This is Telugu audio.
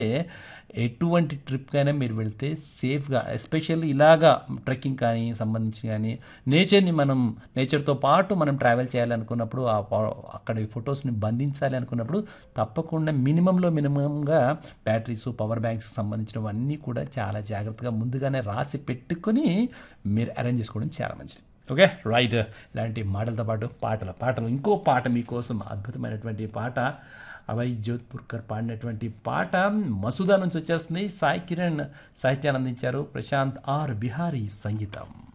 ఎటువంటి ట్రిప్కైనా మీరు వెళ్తే సేఫ్గా ఎస్పెషల్లీ ఇలాగా ట్రెక్కింగ్ కానీ సంబంధించి కానీ నేచర్ని మనం నేచర్తో పాటు మనం ట్రావెల్ చేయాలనుకున్నప్పుడు ఆ పా- అక్కడ ఈ ఫొటోస్ని బంధించాలి అనుకున్నప్పుడు తప్పకుండా మినిమంలో మినిమంగా బ్యాటరీస్ పవర్ బ్యాంక్స్ సంబంధించినవన్నీ కూడా చాలా జాగ్రత్తగా ముందుగానే రాసి పెట్టుకొని మీరు అరేంజ్ చేసుకోవడం చాలా మంచిది ఓకే రైట్ ఇలాంటి మాటలతో పాటు పాటలు పాటలు ఇంకో పాట మీకోసం అద్భుతమైనటువంటి పాట అభయ్ జోధ్పూర్కర్ పాడినటువంటి పాట మసూదా నుంచి వచ్చేస్తుంది సాయి కిరణ్ సాహిత్యాన్ని అందించారు ప్రశాంత్ ఆర్ బిహారీ సంగీతం